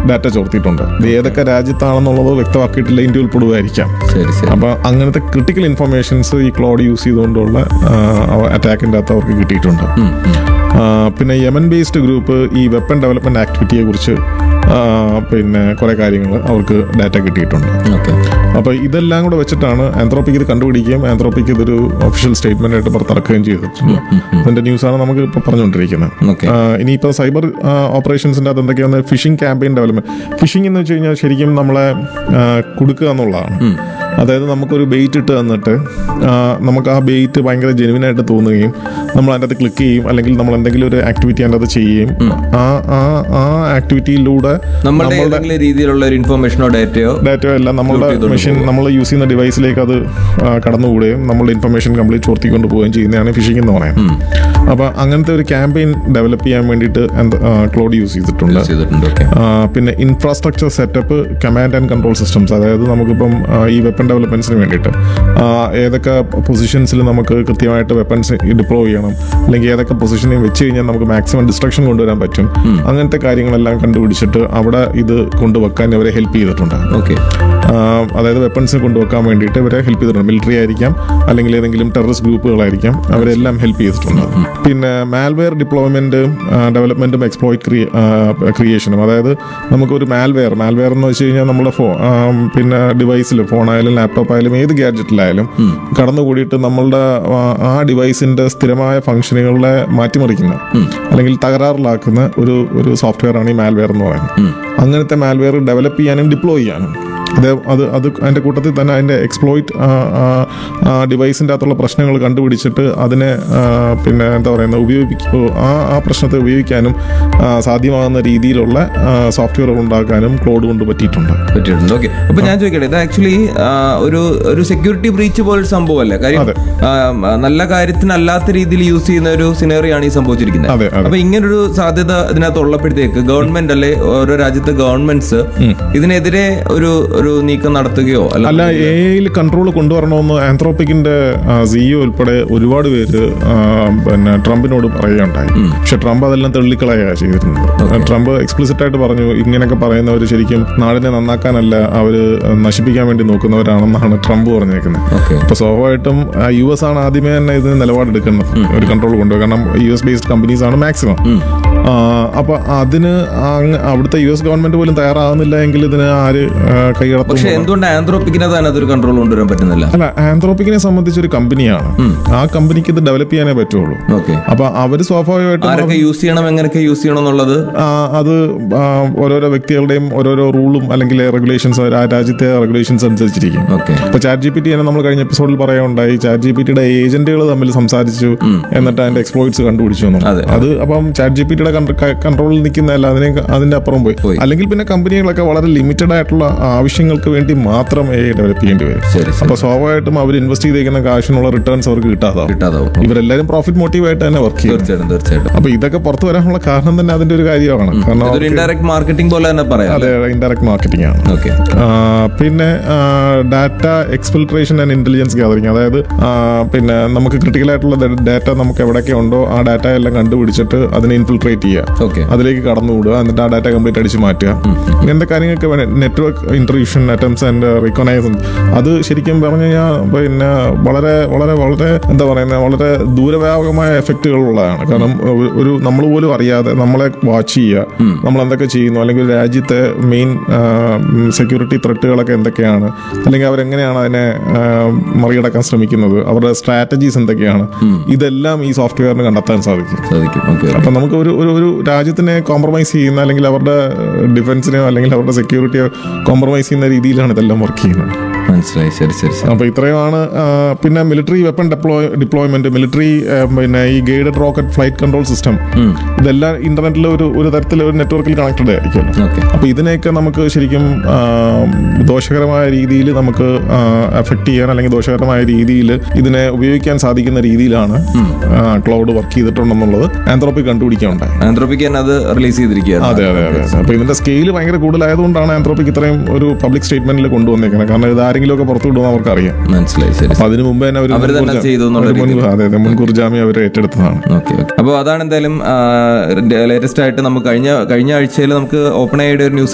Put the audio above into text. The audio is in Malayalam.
ഡാറ്റ ചോർത്തിയിട്ടുണ്ട് ഇത് ഏതൊക്കെ രാജ്യത്താണെന്നുള്ളത് വ്യക്തമാക്കിയിട്ടില്ല ഇന്ത്യ ഉൾപ്പെടുമായിരിക്കാം ശരി ശരി അപ്പോൾ അങ്ങനത്തെ ക്രിട്ടിക്കൽ ഇൻഫർമേഷൻസ് ഈ ക്ലോഡ് യൂസ് ചെയ്തുകൊണ്ടുള്ള അറ്റാക്കിൻ്റെ അകത്ത് അവർക്ക് കിട്ടിയിട്ടുണ്ട് ഉം, ഉം. ആ, പിന്നെ യമൻ ബേസ്ഡ് ഗ്രൂപ്പ് ഈ വെപ്പൺ ഡെവലപ്മെന്റ് ആക്ടിവിറ്റിയെ കുറിച്ച് ആ, പിന്നെ കുറേ കാര്യങ്ങൾ അവർക്ക് ഡാറ്റ കിട്ടിയിട്ടുണ്ട് ഓക്കെ അപ്പോൾ ഇതെല്ലാം കൂടെ വെച്ചിട്ടാണ് ആന്ത്രോപ്പിക് ഇത് കണ്ടുപിടിക്കുകയും ആന്ത്രോപ്പിക് ഇതൊരു ഒഫീഷ്യൽ സ്റ്റേറ്റ്മെന്റ് ആയിട്ട് പുറത്തിറക്കുകയും ചെയ്തിട്ടുണ്ട് അതിന്റെ ന്യൂസാണ് നമുക്ക് ഇപ്പോൾ പറഞ്ഞുകൊണ്ടിരിക്കുന്നത് ഓക്കെ ആ, ഇനിയിപ്പോൾ സൈബർ ഓപ്പറേഷൻസിൻ്റെ അത് എന്തൊക്കെയാണ് ഫിഷിംഗ് ക്യാമ്പയിൻ ഡെവലപ്മെന്റ് ഫിഷിംഗ് എന്ന് വെച്ച് കഴിഞ്ഞാൽ ശരിക്കും നമ്മളെ ആ, കുടുക്കുക എന്നുള്ളതാണ് അതായത് നമുക്കൊരു ബെയ്റ്റ് ഇട്ട് തന്നിട്ട് ആ, നമുക്ക് ആ ബെയ്റ്റ് ഭയങ്കര ജെനുവിനായിട്ട് തോന്നുകയും നമ്മൾ അതിൻ്റെ അകത്ത് ക്ലിക്ക് ചെയ്യും അല്ലെങ്കിൽ നമ്മൾ എന്തെങ്കിലും ഒരു ആക്ടിവിറ്റി അതിൻ്റെ അകത്ത് ചെയ്യുകയും ആ ആ ആ ആക്ടിവിറ്റിയിലൂടെ നമ്മളുടെ ഏതെങ്കിലും രീതിയിലുള്ള ഒരു ഇൻഫർമേഷനോ ഡേറ്റയോ ഡാറ്റ എല്ലാം നമ്മളുടെ ചെയ്തുകൊണ്ട് മെഷീൻ നമ്മൾ യൂസ് ചെയ്യുന്ന ഡിവൈസിലേക്ക് അത് ആ, കടന്നുകൂടുകയും നമ്മളുടെ ഇൻഫർമേഷൻ കംപ്ലീറ്റ് ചോർത്തിക്കൊണ്ട് പോവുകയും ചെയ്യുന്നതാണ് ഫിഷിംഗ് എന്ന് പറയുന്നത് അപ്പോൾ അങ്ങനത്തെ ഒരു ക്യാമ്പയിൻ ഡെവലപ്പ് ചെയ്യാൻ വേണ്ടിയിട്ട് ക്ലോഡ് യൂസ് ചെയ്തിട്ടുണ്ട് ചെയ്തിട്ടുണ്ട് ഓക്കെ ആ, പിന്നെ infrastructure setup command and control systems അതായത് നമുക്കിപ്പം ആ, ഈ വെപ്പൺ ഡെവലപ്മെന്റ്സിന് വേണ്ടിയിട്ട് ആ, ഏതൊക്കെ പൊസിഷൻസിൽ നമുക്ക് കൃത്യമായിട്ട് വെപ്പൺസ് ഡിപ്ലോയ് ചെയ്യണം അല്ലെങ്കിൽ ഏതൊക്കെ പൊസിഷനിൽ വെച്ച് കഴിഞ്ഞാൽ നമുക്ക് മാക്സിമം ഡിസ്ട്രക്ഷൻ കൊണ്ടുവരാൻ പറ്റും അങ്ങനത്തെ കാര്യങ്ങളെല്ലാം കണ്ടുപിടിച്ചിട്ട് അവിടെ ഇത് കൊണ്ടുവെക്കാൻ ഇവരെ ഹെൽപ്പ് ചെയ്തിട്ടുണ്ട് ഓക്കെ ആ, അതായത് വെപ്പൺസ് കൊണ്ടുവെക്കാൻ വേണ്ടിയിട്ട് ഇവരെ ഹെൽപ്പ് ചെയ്തിട്ടുണ്ട് മിലിറ്ററി ആയിരിക്കാം അല്ലെങ്കിൽ ഏതെങ്കിലും ടെററിസ്റ്റ് ഗ്രൂപ്പുകളായിരിക്കാം അവരെല്ലാം ഹെൽപ്പ് ചെയ്തിട്ടുണ്ട് പിന്നെ മാൽവെയർ ഡിപ്ലോയ്മെന്റ് ഡെവലപ്മെന്റും എക്സ്പ്ലോയിറ്റ് ക്രിയേഷനും അതായത് നമുക്കൊരു മാൽവെയർ മാൽവെയർ എന്ന് വെച്ച് കഴിഞ്ഞാൽ നമ്മുടെ ഫോ ആ, പിന്നെ ഡിവൈസിൽ ഫോണായാലും ലാപ്ടോപ്പ് ആയാലും ഏത് ഗാഡ്ജറ്റിലായാലും കടന്നുകൂടിയിട്ട് നമ്മളുടെ ആ, ആ ഡിവൈസിന്റെ സ്ഥിരമായ ഫംഗ്ഷനുകളെ മാറ്റിമറിക്കുന്ന അല്ലെങ്കിൽ തകരാറിലാക്കുന്ന ഒരു ഒരു സോഫ്റ്റ്വെയർ ആണ് ഈ മാൽവെയർ എന്ന് പറയുന്നത് അങ്ങനത്തെ മാൽവെയർ ഡെവലപ്പ് ചെയ്യാനും ഡിപ്ലോയ് ചെയ്യാനും അത് അത് അത് അതിൻ്റെ കൂട്ടത്തിൽ തന്നെ അതിൻ്റെ എക്സ്പ്ലോയിറ്റ് ഡിവൈസിൻ്റെ അകത്തുള്ള പ്രശ്നങ്ങൾ കണ്ടുപിടിച്ചിട്ട് അതിനെ ആ, പിന്നെ എന്താ പറയുന്നത് ഉപയോഗിക്കുക ആ ആ പ്രശ്നത്തെ ഉപയോഗിക്കാനും ആ, സാധ്യമാകുന്ന രീതിയിലുള്ള സോഫ്റ്റ്വെയർ ഉണ്ടാക്കാനും ക്ലോഡ് കൊണ്ട് പറ്റിയിട്ടുണ്ട് പറ്റിയിട്ടുണ്ട് ഓക്കെ അപ്പൊ ഞാൻ ചോദിക്കട്ടെ ഇത് ആക്ച്വലി ഒരു ഒരു സെക്യൂരിറ്റി ബ്രീച്ച് പോലൊരു സംഭവമല്ലേ കാര്യം അതെ. ആ, നല്ല കാര്യത്തിനല്ലാത്ത രീതിയിൽ യൂസ് ചെയ്യുന്ന ഒരു സിനറിയാണ് ഈ സംഭവിച്ചിരിക്കുന്നത് അതെ, അതെ. അപ്പൊ ഇങ്ങനൊരു സാധ്യത ഇതിനകത്ത് ഉള്ളപ്പോഴത്തേക്ക് ഗവൺമെന്റ് അല്ലെ ഓരോ രാജ്യത്തെ ഗവൺമെന്റ്സ് ഇതിനെതിരെ ഒരു ഒരു നീക്കം നടത്തുകയോ അല്ല അല്ല എ ഐയിൽ കൺട്രോൾ കൊണ്ടുവരണമെന്ന് ആന്ത്രോപ്പിക്കിന്റെ സിഇഒ ഉൾപ്പെടെ ഒരുപാട് പേര് ആ, പിന്നെ ട്രംപിനോട് പറയുകയുണ്ടായി പക്ഷെ ട്രംപ് അതെല്ലാം തള്ളിക്കളയുക ചെയ്തിരുന്നത് ട്രംപ് എക്സ്പ്ലിസിറ്റ് ആയിട്ട് പറഞ്ഞു ഇങ്ങനെയൊക്കെ പറയുന്നവർ ശരിക്കും നാടിനെ നന്നാക്കാനല്ല അവര് നശിപ്പിക്കാൻ വേണ്ടി നോക്കുന്നവരാണെന്നാണ് ട്രംപ് പറഞ്ഞേക്കുന്നത് ഓക്കെ അപ്പൊ സ്വാഭാവികമായിട്ടും യു എസ് ആണ് ആദ്യമേ തന്നെ ഇതിന് നിലപാടെടുക്കുന്നത് ഒരു കൺട്രോൾ കൊണ്ടുപോകുക കാരണം യു എസ് ബേസ്ഡ് കമ്പനീസ് ആണ് മാക്സിമം അപ്പൊ അതിന് അങ്ങ് അവിടുത്തെ യു എസ് ഗവൺമെന്റ് പോലും തയ്യാറാകുന്നില്ല എങ്കിൽ ഇതിന് ആര് ആ, കൈകടത്തും പക്ഷെ എന്തുകൊണ്ട് ആന്ത്രോപ്പിക്കിനത് അതിനകത്തൊരു കൺട്രോൾ കൊണ്ടുവരാൻ പറ്റുന്നില്ല അല്ല ആന്ത്രോപ്പിക്കിനെ സംബന്ധിച്ച് ഒരു കമ്പനിയാണ് ആ കമ്പനിക്ക് ഇത് ഡെവലപ്പ് ചെയ്യാനേ പറ്റുള്ളൂ ഓക്കെ അപ്പൊ അവര് സ്വാഭാവികമായിട്ടും ആരൊക്കെ യൂസ് ചെയ്യണം എങ്ങനെയൊക്കെ യൂസ് ചെയ്യണം എന്നുള്ളത് ആ, അത് ആ, ഓരോരോ വ്യക്തികളുടെയും ഓരോരോ റൂളും അല്ലെങ്കിൽ റെഗുലേഷൻസ് ആ രാജ്യത്തെ റെഗുലേഷൻസ് അനുസരിച്ചിരിക്കും ഓക്കെ ഇപ്പൊ ചാറ്റ് ജി പി ടി തന്നെ നമ്മൾ കഴിഞ്ഞ എപ്പിസോഡിൽ പറയാനുണ്ടായി ചാറ്റ് ജി പി ടിയുടെ ഏജന്റുകൾ തമ്മിൽ സംസാരിച്ചു എന്നിട്ട് അതിന്റെ എക്സ്പ്ലോയിറ്റ്സ് കണ്ടുപിടിച്ചു എന്നും. അതെ. അത് അപ്പം ചാറ്റ് ജി പി ടിയുടെ കൺട്രോളിൽ നിൽക്കുന്നതല്ല അതിനെ അതിന്റെ അപ്പുറം പോയി പോയി. അല്ലെങ്കിൽ പിന്നെ കമ്പനികളൊക്കെ വളരെ ലിമിറ്റഡ് ആയിട്ടുള്ള ആവശ്യങ്ങൾക്ക് വേണ്ടി മാത്രം എ ഡെവലപ്പ് ചെയ്യേണ്ടി വരും ശരി ശരി അപ്പൊ സ്വാഭാവികമായിട്ടും അവർ ഇൻവെസ്റ്റ് ചെയ്തേക്കുന്ന കാശിനുള്ള റിട്ടേൺസ് അവർക്ക് കിട്ടാതാവും കിട്ടാതാവും ഇവരെല്ലാരും പ്രോഫിറ്റ് മോട്ടീവായിട്ട് തന്നെ വർക്ക് ചെയ്യും തീർച്ചയായിട്ടും തീർച്ചയായിട്ടും അപ്പൊ ഇതൊക്കെ പുറത്തു വരാനുള്ള കാരണം തന്നെ അതിന്റെ ഒരു കാര്യമാണ് കാരണം ഇതൊരു ഇൻഡയറക്ട് മാർക്കറ്റിംഗ് പോലെ തന്നെ പറയാം അതെ ഇൻഡയറക്ട് മാർക്കറ്റിംഗ് ആണ് ഓക്കെ ആ, പിന്നെ data exfiltration and intelligence gathering അതായത് ആ, പിന്നെ നമുക്ക് ക്രിട്ടിക്കൽ ആയിട്ടുള്ള ഡാറ്റ നമുക്ക് എവിടെയൊക്കെ ഉണ്ടോ ആ ഡാറ്റ എല്ലാം കണ്ടുപിടിച്ചിട്ട് അതിനെ ഇൻഫിൽട്രേറ്റ് ചെയ്യുക ഓക്കെ അതിലേക്ക് കടന്നുകൂടുക എന്നിട്ട് ആ ഡാറ്റ കംപ്ലീറ്റ് അടിച്ച് മാറ്റുക ഇങ്ങനത്തെ കാര്യങ്ങളൊക്കെ വേണം network intrusion attempts and recognise അത് ശരിക്കും പറഞ്ഞു കഴിഞ്ഞാൽ പിന്നെ വളരെ വളരെ വളരെ എന്താ പറയുന്നത് വളരെ ദൂരവ്യാപകമായ എഫക്റ്റുകളുള്ളതാണ് കാരണം ഒരു- ഒരു നമ്മൾ പോലും അറിയാതെ നമ്മളെ വാച്ച് ചെയ്യുക നമ്മൾ എന്തൊക്കെ ചെയ്യുന്നു അല്ലെങ്കിൽ ഒരു രാജ്യത്തെ മെയിൻ സെക്യൂരിറ്റി ത്രെട്ടുകളൊക്കെ എന്തൊക്കെയാണ് അല്ലെങ്കിൽ അവരെങ്ങനെയാണ് അതിനെ ആ, മറികടക്കാൻ ശ്രമിക്കുന്നത് അവരുടെ സ്ട്രാറ്റജീസ് എന്തൊക്കെയാണ് ഇതെല്ലാം ഈ സോഫ്റ്റ്വെയറിന് കണ്ടെത്താൻ സാധിക്കും സാധിക്കും ഓക്കെ അപ്പൊ നമുക്ക് ഒരു ഒരു ഒരു രാജ്യത്തിനെ കോംപ്രമൈസ് ചെയ്യുന്ന അല്ലെങ്കിൽ അവരുടെ ഡിഫൻസിനെയോ അല്ലെങ്കിൽ അവരുടെ സെക്യൂരിറ്റിയോ കോംപ്രമൈസ് ചെയ്യുന്ന രീതിയിലാണ് ഇതെല്ലാം വർക്ക് ചെയ്യുന്നത് മനസ്സിലായി ശരി ശരി ശരി അപ്പൊ ഇത്രയുമാണ് ആ, പിന്നെ military weapon deploy deployment military പിന്നെ ഈ guided rocket flight control system ഇതെല്ലാം ഇന്റർനെറ്റിൽ ഒരു ഒരു തരത്തിൽ ഒരു നെറ്റ്വർക്കിൽ കണക്റ്റഡ് ആയിരിക്കും ഓക്കെ അപ്പൊ ഇതിനെയൊക്കെ നമുക്ക് ശരിക്കും ആ, ദോഷകരമായ രീതിയിൽ നമുക്ക് എഫക്ട് ചെയ്യാൻ അല്ലെങ്കിൽ ദോഷകരമായ രീതിയിൽ ഇതിനെ ഉപയോഗിക്കാൻ സാധിക്കുന്ന രീതിയിലാണ് ക്ലൗഡ് വർക്ക് ചെയ്തിട്ടുണ്ടെന്നുള്ളത് ആന്ത്രോപ്പി കണ്ടുപിടിക്കാൻ ഉണ്ടായി ആന്ത്രോപ്പിക്ക് തന്നെ അത് റിലീസ് ചെയ്തിരിക്കുകയാണ് അതെ അതെ അതെ അപ്പൊ ഇതിന്റെ സ്കെയിൽ ഭയങ്കര കൂടുതലായതുകൊണ്ടാണ് ആന്ത്രോപ്പിക് ഇത്രയും ഒരു പബ്ലിക് സ്റ്റേറ്റ്മെന്റിൽ കൊണ്ടുവന്നേക്കുന്നത് കാരണം ഇത് ആരെങ്കിലും ഒക്കെ പുറത്തു വിടുമെന്ന് അവർക്ക് അറിയാം മനസ്സിലായി ശരി അപ്പൊ അതിനു മുമ്പ് തന്നെ അവര് തന്നെ ചെയ്തു എന്നുള്ള അവർ അതെ അതെ മുൻകൂർ ജാമ്യം അവർ ഏറ്റെടുത്തതാണ് ഓക്കെ ഓക്കെ അപ്പോൾ അതാണ് എന്തായാലും ലേറ്റസ്റ്റ് ആയിട്ട് നമുക്ക് കഴിഞ്ഞ കഴിഞ്ഞ ആഴ്ചയിൽ നമുക്ക് ഓപ്പൺ ആയിട്ട് ഒരു ന്യൂസ്